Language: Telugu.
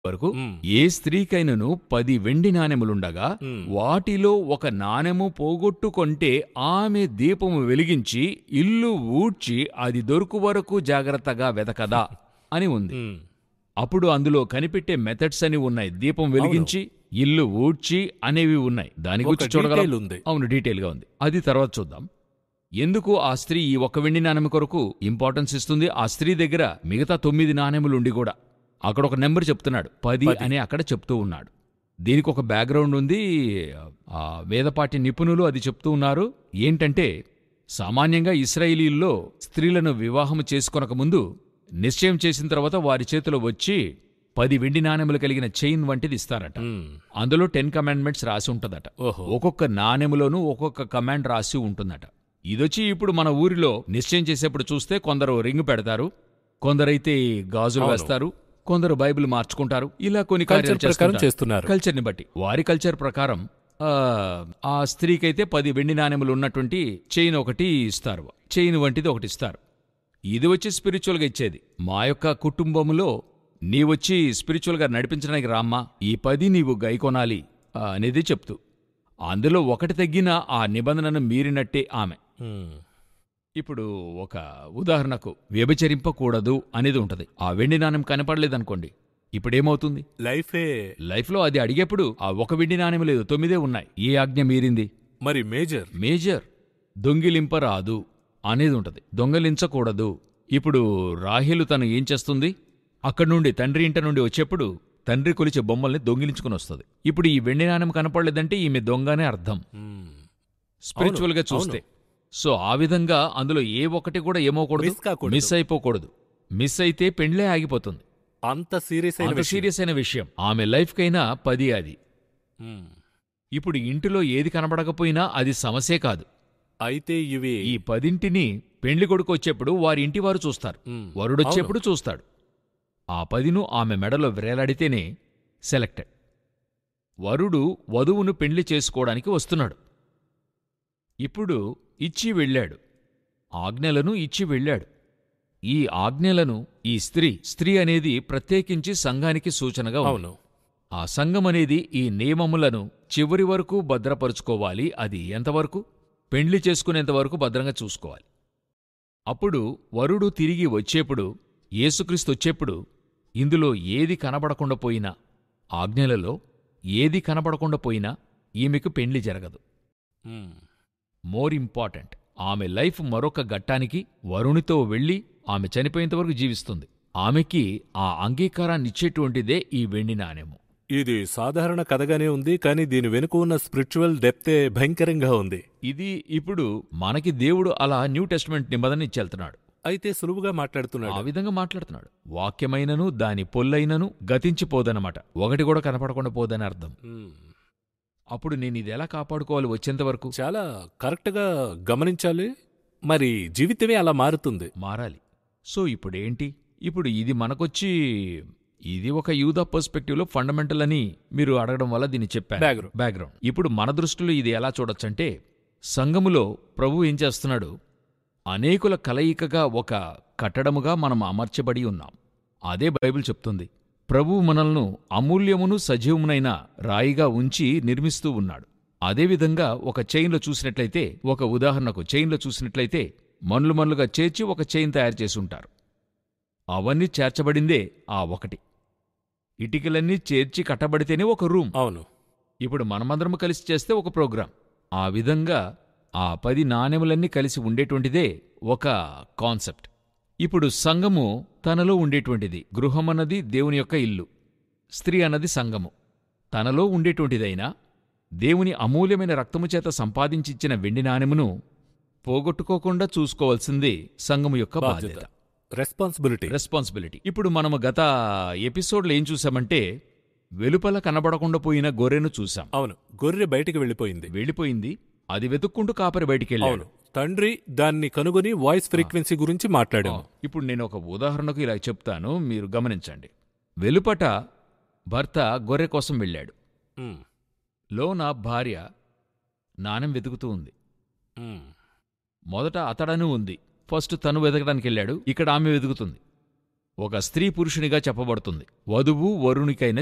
వరకు మ్మ్. ఏ స్త్రీకైనను పది వెండి నాణెములుండగా మ్మ్. వాటిలో ఒక నాణెము పోగొట్టుకొంటే ఆమె దీపము వెలిగించి ఇల్లు ఊడ్చి అది దొరుకు వరకు జాగ్రత్తగా వెతకదా అని ఉంది మ్మ్. అప్పుడు అందులో కనిపెట్టే మెథడ్స్ అని ఉన్నాయి దీపం వెలిగించి ఇల్లు ఊడ్చి అనేవి ఉన్నాయి దాని ఒక గురించి చూడగలం detail ఉంది. అవును డీటెయిల్ గా ఉంది అది తర్వాత చూద్దాం ఎందుకు ఆ స్త్రీ ఈ ఒక్క వెండి నాణెం కొరకు ఇంపార్టెన్స్ ఇస్తుంది ఆ స్త్రీ దగ్గర మిగతా తొమ్మిది నాణెములు ఉండి కూడా అక్కడ ఒక నెంబర్ చెప్తున్నాడు పది పది. అని అక్కడ చెప్తూ ఉన్నాడు దీనికి ఒక బ్యాక్గ్రౌండ్ ఉంది ఆ వేదపాఠ్య నిపుణులు అది చెప్తూ ఉన్నారు ఏంటంటే సామాన్యంగా ఇస్రాయేలీల్లో స్త్రీలను వివాహం చేసుకొనక ముందు నిశ్చయం చేసిన తర్వాత వారి చేతిలో వచ్చి పది వెండి నాణెములు కలిగిన చైన్ వంటిది ఇస్తారట మ్మ్. అందులో టెన్ కమాండ్మెంట్స్ రాసి ఉంటుందట ఓహో ఒక్కొక్క నాణెములోనూ ఒక్కొక్క కమాండ్ రాసి ఉంటుందట ఇదొచ్చి ఇప్పుడు మన ఊరిలో నిశ్చయం చేసేప్పుడు చూస్తే కొందరు రింగ్ పెడతారు కొందరైతే గాజులు అవును. వేస్తారు కొందరు బైబిల్ మార్చుకుంటారు ఇలా కొన్ని కల్చర్ కార్యాలు ప్రకారం చేస్తుంటారు. చేస్తున్నారు కల్చర్ని బట్టి వారి కల్చర్ ప్రకారం ఆ, ఆ స్త్రీకైతే పది వెండి నాణెములు ఉన్నటువంటి చైన్ ఒకటి ఇస్తారు చైన్ వంటిది ఒకటి ఇస్తారు ఇది వచ్చి స్పిరిచువల్గా ఇచ్చేది మా యొక్క కుటుంబములో నీవొచ్చి స్పిరిచువల్గా నడిపించడానికి రామ్మా ఈ పది నీవు గైకొనాలి ఆ, అనేది చెప్తూ అందులో ఒకటి తగ్గిన ఆ నిబంధనను మీరినట్టే ఆమె మ్మ్. ఇప్పుడు ఒక ఉదాహరణకు వ్యభిచరింపకూడదు అనేది ఉంటది ఆ వెండి నాణెం కనపడలేదనుకోండి ఇప్పుడేమవుతుంది లైఫే లైఫ్లో అది అడిగేప్పుడు ఆ ఒక వెండి నాణెం లేదు తొమ్మిదే ఉన్నాయి ఏ ఆజ్ఞ మీరింది మరి మేజర్ మేజర్ దొంగిలింపరాదు అనేది ఉంటది దొంగలించకూడదు ఇప్పుడు రాహేలు తను ఏం చేస్తుంది అక్కడి నుండి తండ్రి ఇంట నుండి వచ్చేప్పుడు తండ్రి కొలిచే బొమ్మల్ని దొంగిలించుకుని వస్తుంది ఇప్పుడు ఈ వెండి నాణెం కనపడలేదంటే ఈమె దొంగనే అర్థం మ్మ్. స్పిరిచువల్గా చూస్తే సో ఆ విధంగా అందులో ఏ ఒక్కటి కూడా ఏమోకూడదు మిస్ కాకూడదు. మిస్ అయిపోకూడదు మిస్ అయితే పెండ్లే ఆగిపోతుంది అంత సీరియస్ అయిన అంత విషయం. సీరియస్ అయిన విషయం ఆమె లైఫ్కైనా పది అది మ్మ్. ఇప్పుడు ఇంటిలో ఏది కనబడకపోయినా అది సమస్యే కాదు అయితే ఇవి ఈ పదింటిని పెండ్లి కొడుకు వచ్చేప్పుడు వారి ఇంటి వారు చూస్తారు మ్మ్. వరుడొచ్చేప్పుడు చూస్తాడు ఆ పదిను ఆమె మెడలో వ్రేలాడితేనే సెలెక్టెడ్ వరుడు వధువును పెండ్లి చేసుకోవడానికి వస్తున్నాడు ఇప్పుడు ఇచ్చి వెళ్ళాడు ఆజ్ఞలను ఇచ్చి వెళ్ళాడు ఈ ఆజ్ఞలను ఈ స్త్రీ స్త్రీ అనేది ప్రత్యేకించి సంఘానికి సూచనగా ఉంది అవును ఆ సంఘం అనేది ఈ నియమములను చివరి వరకు భద్రపరుచుకోవాలి అది ఎంతవరకు పెండ్లి చేసుకునేంత వరకు భద్రంగా చూసుకోవాలి అప్పుడు వరుడు తిరిగి వచ్చేప్పుడు యేసుక్రీస్తు వచ్చేప్పుడు ఇందులో ఏది కనబడకుండా పోయినా ఆజ్ఞలలో ఏది కనబడకుండా పోయినా ఈమెకు పెండ్లి జరగదు మ్మ్. మోర్ ఇంపార్టెంట్ ఆమె లైఫ్ మరొక ఘట్టానికి వరుణితో వెళ్ళి ఆమె చనిపోయేంత వరకు జీవిస్తుంది ఆమెకి ఆ అంగీకారాన్ని ఇచ్చేటువంటిదే ఈ వెండి నాణెము ఇది సాధారణ కథగానే ఉంది కానీ దీని వెనుక ఉన్న స్పిరిచువల్ డెప్తే భయంకరంగా ఉంది ఇది ఇప్పుడు మనకి దేవుడు అలా న్యూ టెస్ట్మెంట్ నిబంధన ఇచ్చేళ్తున్నాడు అయితే సులువుగా ఆ మాట్లాడుతున్నాడు విధంగా మాట్లాడుతున్నాడు వాక్యమైనను దాని పొల్లైనను గతించిపోదనమాట ఒకటి కూడా కనపడకుండా పోదని అర్థం మ్మ్. అప్పుడు నేను ఇది ఎలా కాపాడుకోవాలి వచ్చేంత వరకు చాలా కరెక్ట్గా గమనించాలి మరి జీవితమే అలా మారుతుంది మారాలి సో ఇప్పుడేంటి ఇప్పుడు ఇది మనకొచ్చి ఇది ఒక యూదా పర్స్పెక్టివ్లో ఫండమెంటల్ అని మీరు అడగడం వల్ల దీన్ని చెప్పాను Background. బ్యాక్గ్రౌండ్ ఇప్పుడు మన దృష్టిలో ఇది ఎలా చూడొచ్చంటే సంఘములో ప్రభు ఏం చేస్తున్నాడు అనేకుల కలయికగా ఒక కట్టడముగా మనం అమర్చబడి ఉన్నాం అదే బైబిల్ చెప్తుంది ప్రభువు మనల్ని అమూల్యమును సజీవమునైన రాయిగా ఉంచి నిర్మిస్తూ ఉన్నాడు అదేవిధంగా ఒక చైన్లో చూసినట్లయితే ఒక ఉదాహరణకు చైన్లో చూసినట్లయితే మన్లు మన్లుగా చేర్చి ఒక చైన్ తయారు చేసి ఉంటారు అవన్నీ చేర్చబడిందే ఆ ఒకటి ఇటికలన్నీ చేర్చి కట్టబడితేనే ఒక రూమ్ అవును ఇప్పుడు మనమందరం కలిసి చేస్తే ఒక ప్రోగ్రాం ఆ విధంగా ఆ పది నాణెములన్నీ కలిసి ఉండేటువంటిదే ఒక కాన్సెప్ట్ ఇప్పుడు సంఘము తనలో ఉండేటువంటిది గృహమన్నది దేవుని యొక్క ఇల్లు స్త్రీ అన్నది సంఘము తనలో ఉండేటువంటిదైనా దేవుని అమూల్యమైన రక్తము చేత సంపాదించిచ్చిన వెండి నాణెమును పోగొట్టుకోకుండా చూసుకోవాల్సిందే సంఘము యొక్క బాధ్యత బాధ్యత రెస్పాన్సిబిలిటీ రెస్పాన్సిబిలిటీ ఇప్పుడు మనము గత ఎపిసోడ్లో ఏం చూసామంటే వెలుపల కనబడకుండా పోయిన గొర్రెను చూసాం అవును గొర్రె బయటికి వెళ్ళిపోయింది వెళ్ళిపోయింది అది వెతుక్కుంటూ కాపరి బయటికి అవును వెళ్ళాడు తండ్రి దాన్ని కనుగొని వాయిస్ ఫ్రీక్వెన్సీ గురించి మాట్లాడాము ఇప్పుడు నేను ఒక ఉదాహరణకు ఇలా చెప్తాను మీరు గమనించండి వెలుపట భర్త గొర్రె కోసం వెళ్ళాడు మ్మ్. లోన భార్య నాణెం వెతుకుతూ ఉంది మ్మ్. మొదట అతడను ఉంది ఫస్ట్ తను వెతకడానికి వెళ్ళాడు ఇక్కడ ఆమె వెతుకుతుంది ఒక స్త్రీ పురుషునిగా చెప్పబడుతుంది వధువు వరునికైన